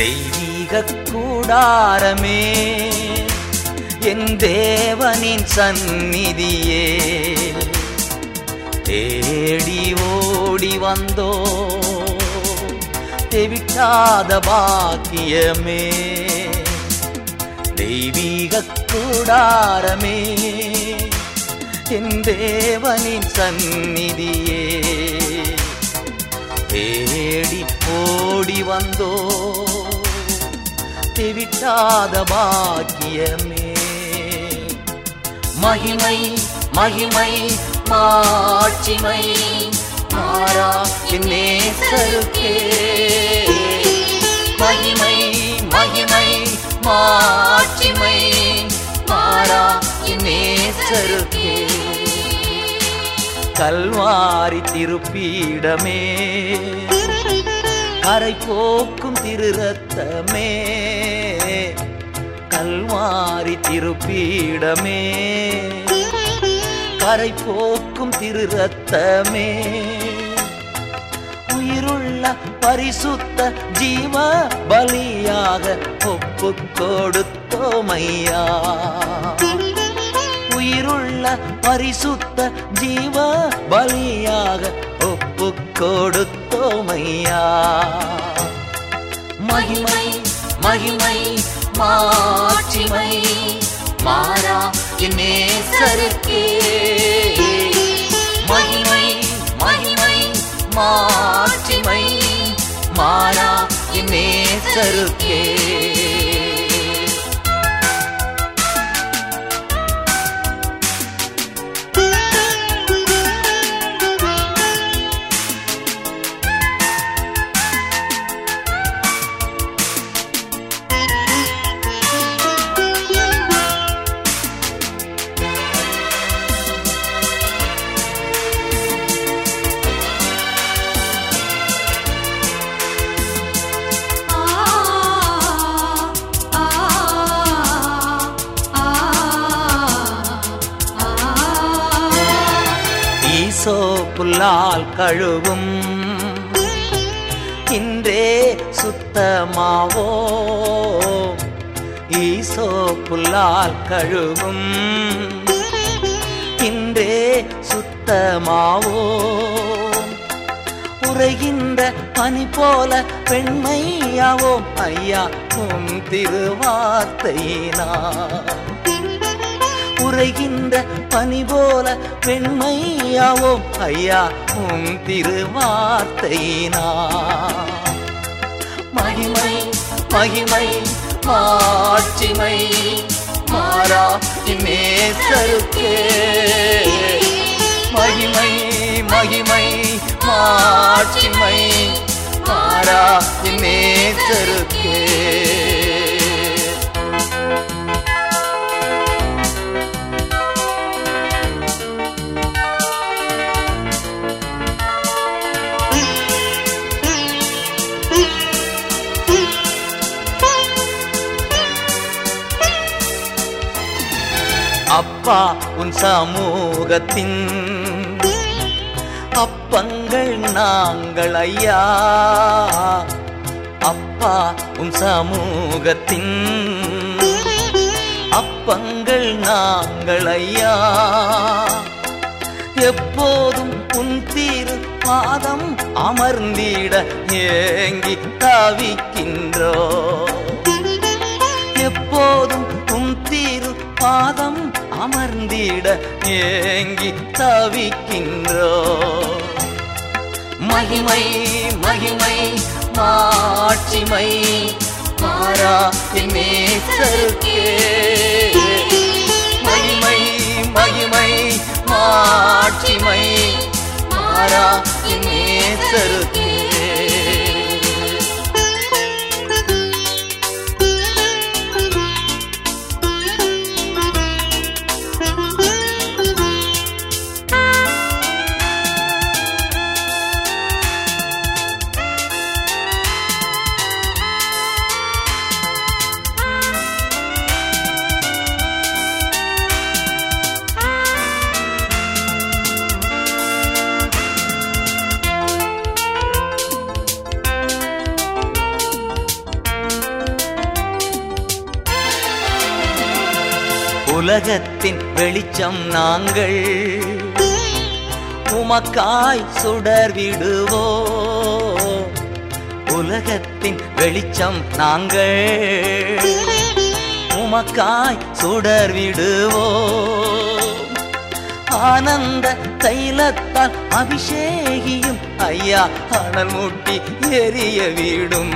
தெய்வீக கூடாரமே என் தேவனின் சந்நிதியே தேடி ஓடி வந்தோ தெவிட்டாத பாக்கியமே தெய்வீக கூடாரமே என் தேவனின் சந்நிதியே தேடி ஓடி வந்தோ தெவிட்டாத பாக்கியமே மகிமை மகிமை மாட்சிமை மாறா என் நேசருக்கே மகிமை மகிமை மாட்சிமை மாறா என் நேசருக்கே கல்வாரி திருப்பீடமே கரை போக்கும் திரு ரத்தமே கல்வாரி திருப்பீடமே கரை போக்கும் திரு ரத்தமே உயிருள்ள பரிசுத்த ஜீவ பலியாக ஒப்பு கொடுத்தோமையா உயிருள்ள பரிசுத்த ஜீவ பலியாக ஒப்பு கொடுத்தோமையா மகிமை மகிமை மாட்சிமை மாறா என் நேசருக்கே மகிமை மகிமை மாட்சிமை மாறா என் நேசருக்கே ஈசோ புல்லால் கழுவும் இன்றே சுத்தமாவோ ஈசோ புல்லால் கழுவும் இன்றே சுத்தமாவோ உரைகின்ற பனி போல பெண்மையாவோம் ஐயா உன் திருவார்த்தையினா உரைகின்ற பனி போல பெண்மையாவோம் ஐயா உன் திருவார்த்தையினா மகிமை மகிமை மாட்சிமை மாறா நேசருக்கே மகிமை மகிமை மாட்சிமை மாறா நேசருக்கே அப்பா உன் சமூகத்தின் அப்பங்கள் நாங்கள் ஐயா அப்பா உன் சமூகத்தின் அப்பங்கள் நாங்கள் ஐயா எப்போதும் உன் தீரு பாதம் அமர்ந்திட ஏங்கி தவிக்கின்றோ எப்போதும் உம் தீரு பாதம் அமர்ந்திட ஏங்கி தவிக்கின்றோ மகிமை மகிமை மாட்சிமை மாறா என் நேசருக்கே மகிமை மகிமை மாட்சிமை மாறா என் நேசருக்கே உலகத்தின் வெளிச்சம் நாங்கள் உமக்காய் சுடர் விடுவோ உலகத்தின் வெளிச்சம் நாங்கள் உமக்காய் சுடர் விடுவோ ஆனந்த தைலத்தால் அபிஷேகியும் ஐயா அனல் மூட்டி எரிய விடும்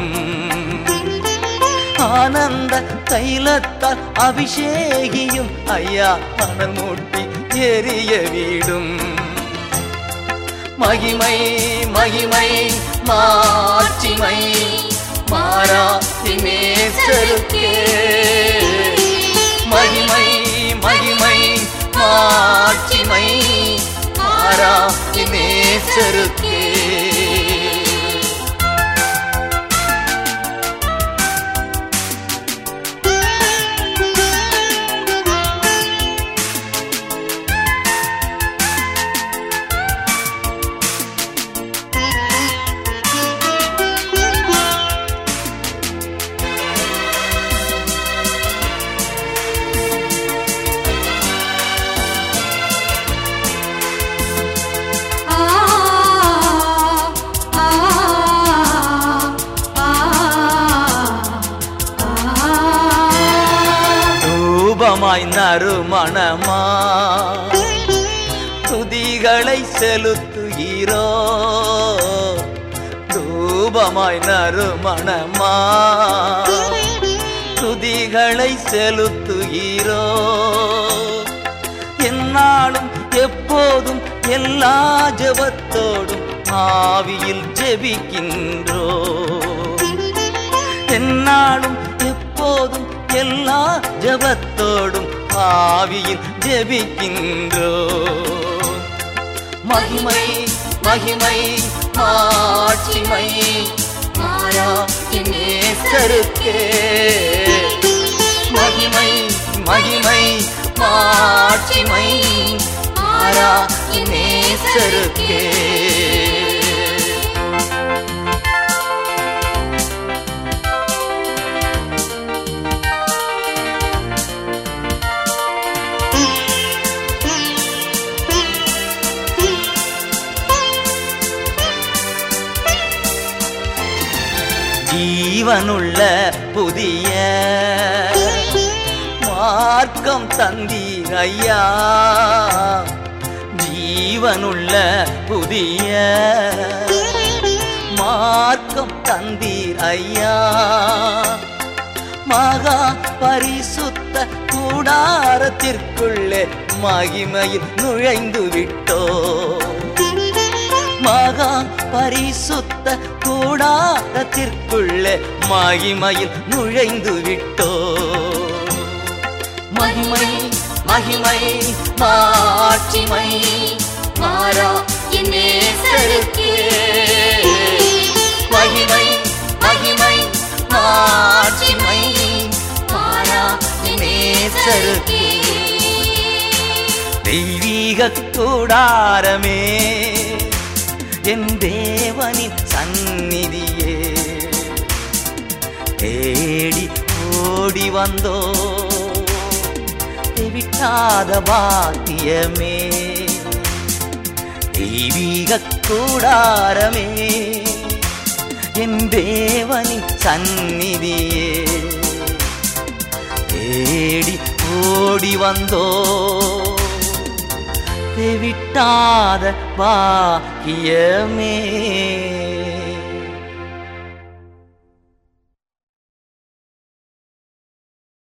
ஆனந்த தைலத்தால் அபிஷேகியும் ஐயா அனல் மூட்டி எரிய விடும் மகிமை மகிமை மாட்சிமை மாறா நேசருக்கே மகிமை மகிமை மாட்சிமை மாறா நேசருக்கே ஆ ஆ ரூபமாய் நறுமணமா துதிகளை செலுத்துகிறோ ரூபமாய் நறுமணமா துதிகளை செலுத்துகிறோ என்னாலும் எப்போதும் எல்லா ஜெபத்தோடும் ஆவியில் ஜெபிக்கின்றோ என்னாலும் எப்போதும் எல்லா ஜெபத்தோடும் ஆவியில் ஜெபிக்கின்றோ மகிமை மகிமை மாட்சிமை மாறா நேசருக்கே மகிமை மகிமை மாட்சிமை மாறா நேசருக்கே ஜீவனுள்ள புதிய மார்க்கம் தந்தீர் ஐயா ஜீவனுள்ள புதிய மார்க்கம் தந்தீர் ஐயா மகா பரிசுத்த கூடாரத்திற்குள்ளே மகிமையில் நுழைந்து விட்டோ மகா பரிசுத்த கூடாரத்திற்குள்ளே மகிமையில் நுழைந்து விட்டோ மகிமை மகிமை மாட்சிமை மாறா என் நேசருக்கே மகிமை மகிமை மாட்சிமை மாறா என் நேசருக்கே தெய்வீக கூடாரமே என் தேவனின் சந்நிதியே தேடி ஓடி வந்தோ விட்டாத பாக்கியமே தெய்வீக கூடாரமே என் தேவனின் சந்நிதியே தேடி ஓடி வந்தோ விட்டாத பாக்கியமே